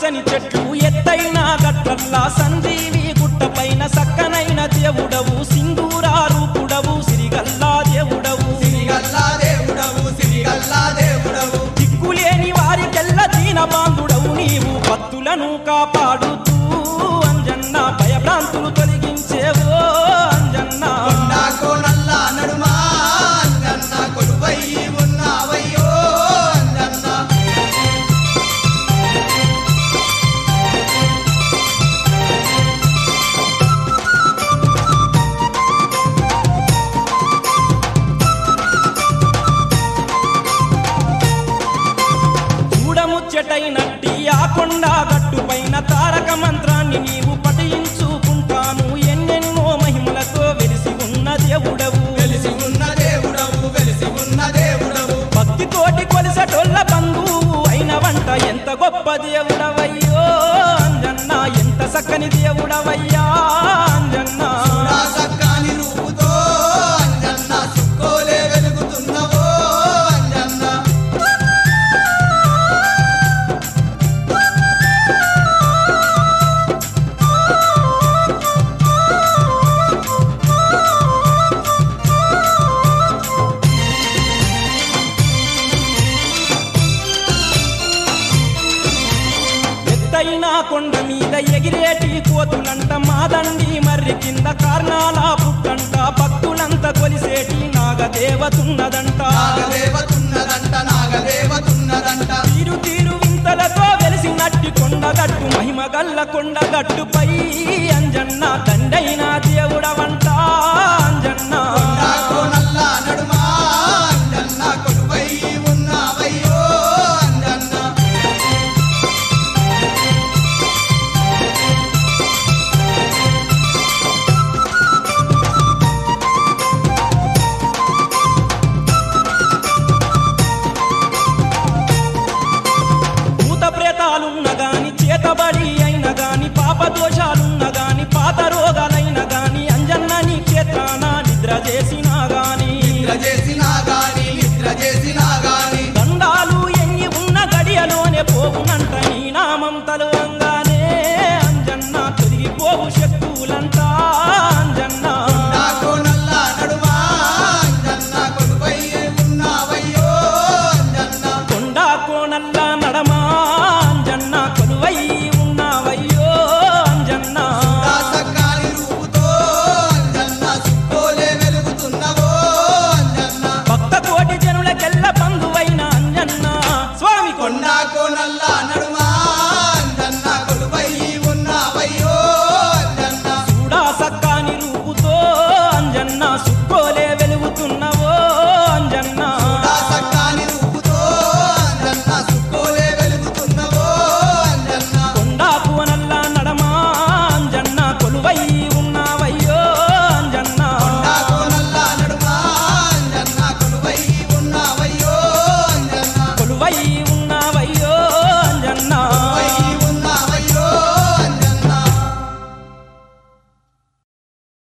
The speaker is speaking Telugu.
పచ్చని చెట్లు ఎత్తైన గట్లల్లా సంజీవి గుట్టపైన సక్కనైన దేవుడవు సింధూరా రూపుడవు సిరిగల్లా దేవుడవు సిరిగల్లా దేవుడవు సిరిగల్లా దేవుడవు దిక్కులేని వారికెల్ల దీన బాంధుడవు నీవు భక్తులను కాపాడుతూ అంజన్న భయభ్రాంతులు తొలగించేవో అంజన్న కొండాకో నల్ల నడుమా అంజన్న కొలువై ఉన్నావయ్యో అంజన్న చూడముచ్చటైనట్టి ఆ కొండ గట్టుపైన తారక మంత్రాన్ని నీవు పఠించుకుంటాను ఎన్నెన్నో మహిమలతో వెలిసి ఉన్న దేవుడవు వెలిసి ఉన్న దేవుడవు వెలిసి ఉన్న దేవుడవు భక్తితోటి కొలిసటొల్ల బంధువు అయిన వంట ఎంత గొప్ప దేవుడవయ్యో అంజన్న ఎంత చక్కని దేవుడవయ్యా అంజన్న నా సక్కాని రూపుతో అంజన్న సుక్కోలే వెలుగుతున్నవో అంజన్న ఎత్తైన కొండ మీద ఎగిరేటి కోతులంట మాదండి మర్రి కింద కార్నాల పుట్టంట భక్తులంత కొలిసేటి నాగదేవతున్నదంట నాగదేవతున్నదంట నాగదేవతున్నదంట తీరు తీరు వింతలతో వెలిసినట్టి కొండగట్టు మహిమ గల్ల కొండగట్టుపై అంజన్న దండైన దేవుడవంట అంజన్న కొండాకో నల్ల నడుమా అంజన్న కొలువై ఉన్నావయ్యో అంజన్న భూత ప్రేతాలున్న గాని చేతబడి అయిన గాని పాప దోషాలున్న గాని పాత రోగాలైన గాని అంజన్న నీ క్షేత్రాన నిద్ర చేసినా గాని నిద్ర చేసినా గాని నిద్ర చేసినా గాని దండాలు ఎన్ని ఉన్న గడియలోనే పోవునంట నీ నామం తలు